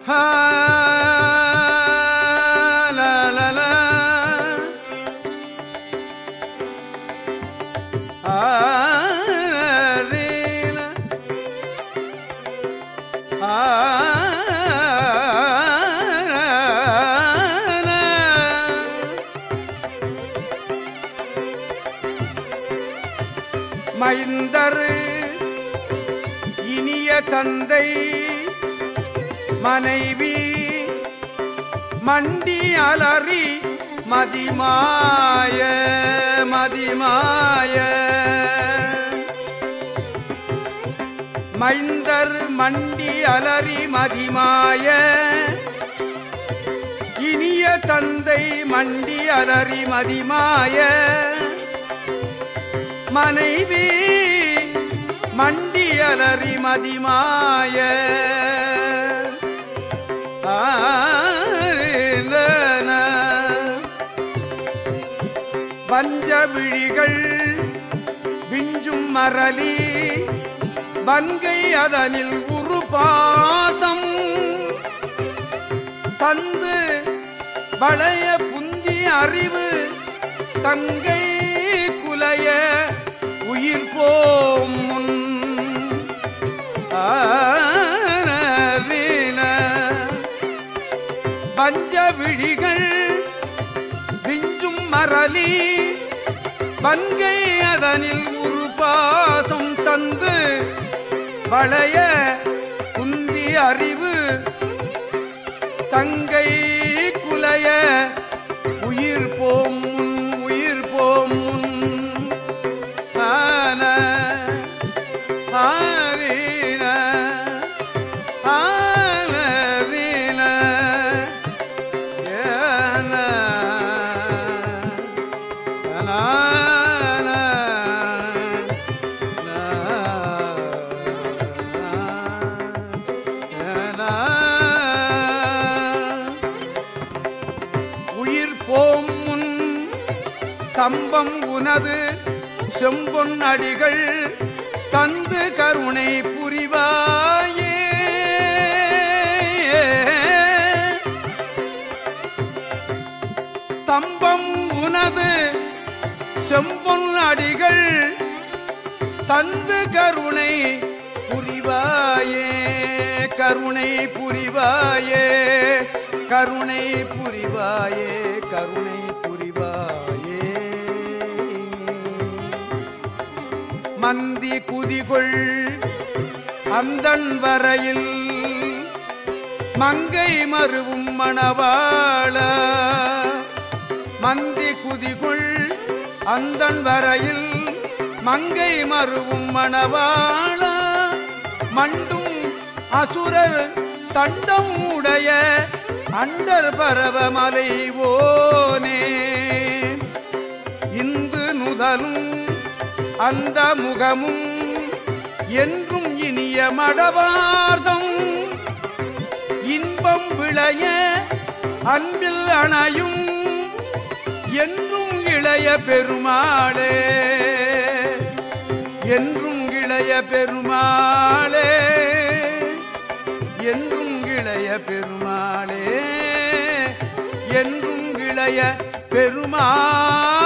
ஹா, லா, லா, லா. ஆ, ரே, லா. ஆ, லா. மைந்தரு இனிய தந்தை மனைவி மண்டி அலறி மதிமாய மதிமாய மைந்தர் மண்டி அலறி மதிமாய இனிய தந்தை மண்டி அலறி மதிமாய மனைவி மண்டி அலறி மதிமாய ஆரிலன. வஞ்ச விழிகள் விஞ்சும் மரளி வன்கை அதனில் உரு பாதம் தந்து வளைய புந்தி அறிவு தங்கை குலைய உயிர் போம் முன் ஆரீன. பஞ்ச விழிகள் விஞ்சும் மரளி வன்கை அதனில் உருபாதம் தந்து வளைய குந்தி அறிவு தங்கை குலைய உயிர் போம் முன் உயிர் போம் முன் ஆன ஆரீன ஆனரீன ஏன அனான உயிர் போம் முன் தம்பம் உனது செம்பொன் அடிகள் தந்து கருணை புரிவாயே தம்பம் உனது செம்பொன் அடிகள் தந்து கருணை புரிவாயே கருணை புரிவாயே கருணை புரிவாயே கருணை புரிவாயே மந்தி குதிகொள் அந்தன் வரையில் மங்கை மருவும் மணவாள மந்தி குதிகுள் அந்தன் வரையில் மங்கை மருவும் மணவாள மண்டும் அசுரர் தண்டம் உடைய அண்டர் பரவமலை ஓனே இந்து நுதலும் அந்த முகமும் என்றும் இனிய மடவார்தம் இன்பம் விளைய அன்பில் அணையும் என்றும் இளைய பெருமாளே என்றும் இளைய பெருமாளே என்றும் இளைய பெருமாளே என்றும் இளைய பெருமாளே